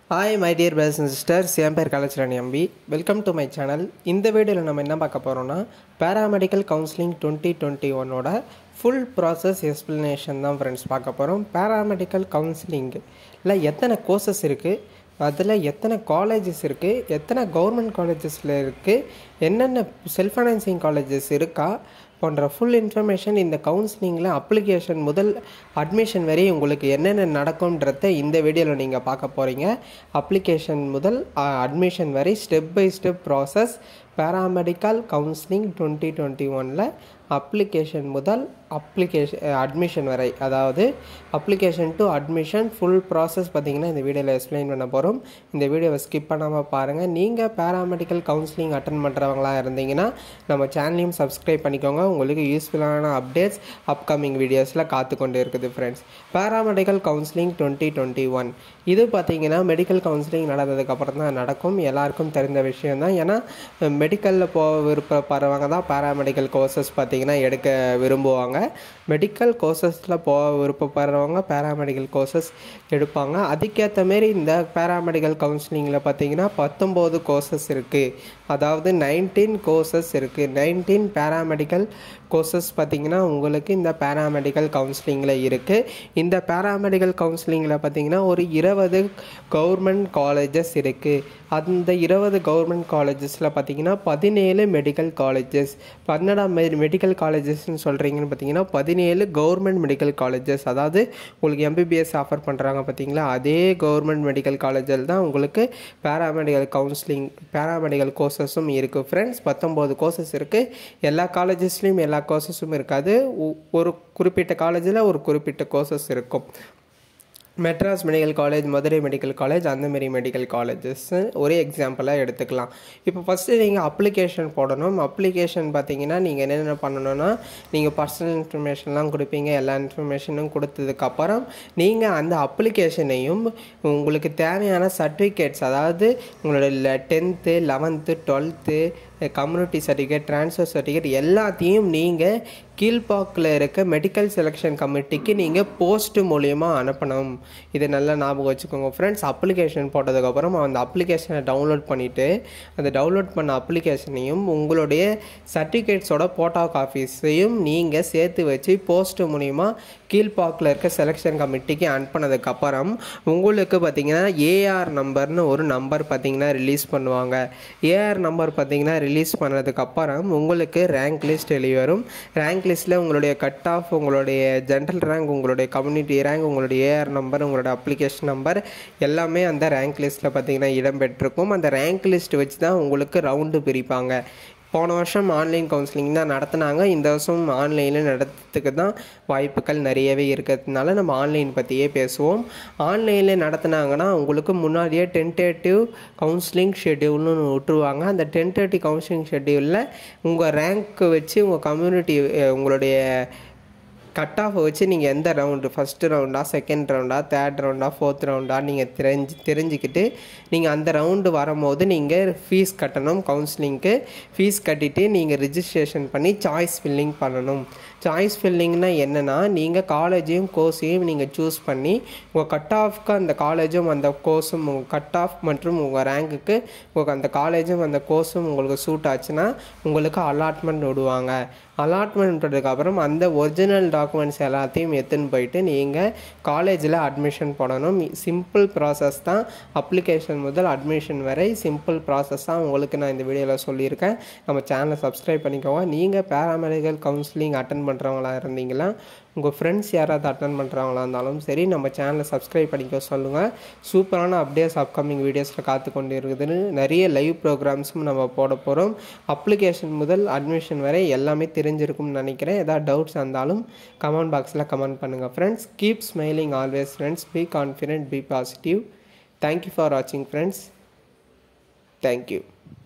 hi my dear brothers and sisters என் பேர் Kalaicharani Ambi welcome to my channel இந்த வீடியோவில் நம்ம என்ன பார்க்க போகிறோம்னா பேராமெடிக்கல் கவுன்சிலிங் டுவெண்ட்டி டுவெண்ட்டி ஒன்னோட ஃபுல் ப்ராசஸ் எக்ஸ்ப்ளனேஷன் தான் ஃப்ரெண்ட்ஸ் பார்க்க போகிறோம் பேராமெடிக்கல் கவுன்சிலிங்கில் எத்தனை கோர்சஸ் இருக்குது அதில் எத்தனை காலேஜஸ் இருக்குது எத்தனை கவர்மெண்ட் காலேஜஸில் இருக்குது என்னென்ன செல்ஃப் ஃபைனான்சிங் காலேஜஸ் இருக்கா போன்ற ஃபுல் இன்ஃபர்மேஷன் இந்த கவுன்சிலிங்கில் அப்ளிகேஷன் முதல் அட்மிஷன் வரை உங்களுக்கு என்னென்ன நடக்கும்ன்றத இந்த வீடியோவில் நீங்கள் பார்க்க போகிறீங்க அப்ளிகேஷன் முதல் அட்மிஷன் வரை step by step process paramedical counselling twenty twenty ஒனில் அப்ளிகேஷன் முதல் அப்ளிகேஷன் அட்மிஷன் வரை அதாவது application to admission full process பார்த்தீங்கன்னா இந்த வீடியோவில் எக்ஸ்பிளைன் பண்ண போகிறோம் இந்த வீடியோவை ஸ்கிப் பண்ணாமல் பாருங்கள் நீங்கள் பேராமெடிக்கல் கவுன்சிலிங் அட்டன் பண்ணுறவங்களா இருந்தீங்கன்னா நம்ம சேனலையும் சப்ஸ்கிரைப் பண்ணிக்கோங்க உங்களுக்கு யூஸ்ஃபுல்லான அப்டேட்ஸ் அப்கமிங் வீடியோஸில் காத்து கொண்டு இருக்குது friends paramedical counselling twenty twenty one இது பார்த்தீங்கன்னா மெடிக்கல் கவுன்சிலிங் நடந்ததுக்கப்புறம் தான் நடக்கும் எல்லாருக்கும் தெரிந்த விஷயம் தான் ஏன்னா மெடிக்கலில் போக விருப்பப்படுறவங்க தான் பேராமெடிக்கல் கோர்சஸ் பார்த்தீங்கன்னா எடுக்க விரும்புவாங்க மெடிக்கல் கோர்சஸில் போக விருப்பப்படுறவங்க பேராமெடிக்கல் கோர்சஸ் எடுப்பாங்க அதுக்கேற்ற மாரி இந்த பேராமெடிக்கல் கவுன்சிலிங்கில் பார்த்தீங்கன்னா பத்தொம்போது கோர்சஸ் இருக்குது அதாவது நைன்டீன் கோர்சஸ் இருக்குது நைன்டீன் பேராமெடிக்கல் கோர்சஸ் பார்த்திங்கன்னா உங்களுக்கு இந்த பேராமெடிக்கல் கவுன்சிலிங்கில் இருக்குது இந்த பேராமெடிக்கல் கவுன்சிலிங்கில் பார்த்திங்கன்னா ஒரு இருபது கவர்மெண்ட் காலேஜஸ் இருக்குது அந்த இருபது கவர்மெண்ட் காலேஜஸில் பார்த்திங்கன்னா பதினேழு மெடிக்கல் காலேஜஸ் பன்னெண்டாம் மெடிக்கல் காலேஜஸ்ன்னு சொல்கிறீங்கன்னு பார்த்தீங்கன்னா பதினேழு கவர்மெண்ட் மெடிக்கல் காலேஜஸ் அதாவது உங்களுக்கு எம்பிபிஎஸ் ஆஃபர் பண்ணுறாங்க பார்த்தீங்களா அதே கவர்மெண்ட் மெடிக்கல் காலேஜில் தான் உங்களுக்கு பேராமெடிக்கல் கவுன்சிலிங் பேராமெடிக்கல் கோர்சஸும் இருக்குது ஃப்ரெண்ட்ஸ் பத்தொம்போது கோர்சஸ் இருக்குது எல்லா காலேஜஸ்லேயும் எல்லா கோர்சஸும் இருக்காது ஒரு குறிப்பிட்ட காலேஜில் ஒரு குறிப்பிட்ட கோர்சஸ் இருக்கும் Madras medical college Madurai medical college அந்தமாரி மெடிக்கல் காலேஜஸ் ஒரே எக்ஸாம்பிளாக எடுத்துக்கலாம் இப்போ ஃபஸ்ட்டு நீங்கள் அப்ளிகேஷன் போடணும் அப்ளிகேஷன் பார்த்தீங்கன்னா நீங்கள் என்னென்ன பண்ணணும்னா நீங்கள் பர்சனல் இன்ஃபர்மேஷன்லாம் கொடுப்பீங்க எல்லா இன்ஃபர்மேஷனும் கொடுத்ததுக்கப்புறம் நீங்கள் அந்த அப்ளிகேஷனையும் உங்களுக்கு தேவையான சர்டிஃபிகேட்ஸ் அதாவது உங்களோட tenth eleventh twelfth community certificate transfer certificate எல்லாத்தையும் நீங்கள் கீழ்பாக்கில் இருக்க மெடிக்கல் செலெக்ஷன் கமிட்டிக்கு நீங்கள் போஸ்ட் மூலியமாக அனுப்பணும் இதை நல்லா ஞாபகம் வச்சுக்கோங்க ஃப்ரெண்ட்ஸ் அப்ளிகேஷன் போட்டதுக்கப்புறம் அந்த அப்ளிகேஷனை டவுன்லோட் பண்ணிவிட்டு அந்த டவுன்லோட் பண்ண அப்ளிகேஷனையும் உங்களுடைய சர்டிஃபிகேட்ஸோட போட்டோ காப்பீஸையும் நீங்கள் சேர்த்து வச்சு போஸ்ட் மூலிமா கீழ்பாக்கில் இருக்க செலெக்ஷன் கமிட்டிக்கு அனுப்பினதுக்கப்புறம் உங்களுக்கு பார்த்திங்கன்னா ஏஆர் நம்பர்னு ஒரு நம்பர் பார்த்திங்கன்னா ரிலீஸ் பண்ணுவாங்க ஏஆர் நம்பர் பார்த்திங்கன்னா ரிலீஸ் பண்ணதுக்கப்புறம் உங்களுக்கு ரேங்க் லிஸ்ட் வெளிவரும் ரேங்க் லிஸ்ட்டில் உங்களுடைய கட் ஆஃப் உங்களுடைய ஜென்ரல் ரேங்க் உங்களுடைய கம்யூனிட்டி ரேங்க் உங்களுடைய ஏஆர் நம்பர் உங்களோட அப்ளிகேஷன் நம்பர் எல்லாமே அந்த ரேங்க் லிஸ்ட்டில் பார்த்திங்கன்னா இடம்பெற்றிருக்கும் அந்த ரேங்க் லிஸ்ட் வச்சு தான் உங்களுக்கு ரவுண்டு பிரிப்பாங்க போன வருஷம் ஆன்லைன் கவுன்சிலிங் தான் நடத்துனாங்க இந்த வருஷம் ஆன்லைனில் நடத்துறதுக்கு தான் வாய்ப்புகள் நிறையவே இருக்கிறதுனால நம்ம ஆன்லைன் பற்றியே பேசுவோம் ஆன்லைனில் நடத்துனாங்கன்னா உங்களுக்கு முன்னாடியே டென்டேட்டிவ் கவுன்சிலிங் ஷெட்யூல்னு விட்டுருவாங்க அந்த டென்டேட்டிவ் கவுன்சிலிங் ஷெட்யூலில் உங்கள் ரேங்க்கு வச்சு உங்கள் கம்யூனிட்டி உங்களுடைய கட் ஆஃபை வச்சு நீங்கள் எந்த ரவுண்டு ஃபஸ்ட்டு ரவுண்டா செகண்ட் ரவுண்டா தேர்ட் ரவுண்டா ஃபோர்த் ரவுண்டா நீங்கள் தெரிஞ்சு தெரிஞ்சுக்கிட்டு நீங்கள் அந்த ரவுண்டு வரும்போது நீங்கள் ஃபீஸ் கட்டணும் கவுன்சிலிங்க்கு ஃபீஸ் கட்டிட்டு நீங்கள் ரிஜிஸ்ட்ரேஷன் பண்ணி சாய்ஸ் ஃபில்லிங் பண்ணணும் சாய்ஸ் ஃபில்லிங்னா என்னென்னா நீங்கள் காலேஜையும் கோர்ஸையும் நீங்கள் சூஸ் பண்ணி உங்கள் கட் ஆஃப்க்கு அந்த காலேஜும் அந்த கோர்ஸும் உங்கள் கட் ஆஃப் மற்றும் உங்கள் ரேங்க்குக்கு உங்களுக்கு அந்த காலேஜும் அந்த கோர்ஸும் உங்களுக்கு சூட் ஆச்சுன்னா உங்களுக்கு அலாட்மெண்ட் விடுவாங்க அலாட்மெண்ட் அப்புறம் அந்த ஒரிஜினல் டாக்குமெண்ட்ஸ் எல்லாத்தையும் எடுத்துன்னு போயிட்டு நீங்கள் காலேஜில் அட்மிஷன் போடணும் சிம்பிள் ப்ராசஸ் தான் அப்ளிகேஷன் முதல் அட்மிஷன் வரை சிம்பிள் ப்ராசஸ் தான் உங்களுக்கு நான் இந்த வீடியோவில் சொல்லியிருக்கேன் நம்ம சேனலை சப்ஸ்கிரைப் பண்ணிக்கோங்க நீங்கள் பேராமெடிக்கல் கவுன்சிலிங் அட்டன் பண்ணுறவங்களா இருந்தீங்களா உங்கள் ஃப்ரெண்ட்ஸ் யாராவது அட்டன் பண்ணுறவங்களா இருந்தாலும் சரி நம்ம சேனலை சப்ஸ்கிரைப் பண்ணிக்க சொல்லுங்கள் சூப்பரான அப்டேட்ஸ் அப்கமிங் வீடியோஸில் காத்து கொண்டு இருக்குதுன்னு நிறைய லைவ் ப்ரோக்ராம்ஸும் நம்ம போட போகிறோம் அப்ளிகேஷன் முதல் அட்மிஷன் வரை எல்லாமே தெரிஞ்சிருக்கும்னு நினைக்கிறேன் ஏதாவது டவுட்ஸ் இருந்தாலும் கமெண்ட் பாக்ஸில் கமெண்ட் பண்ணுங்கள் friends keep smiling always friends be confident be positive thank you for வாட்சிங் ஃப்ரெண்ட்ஸ் தேங்க்யூ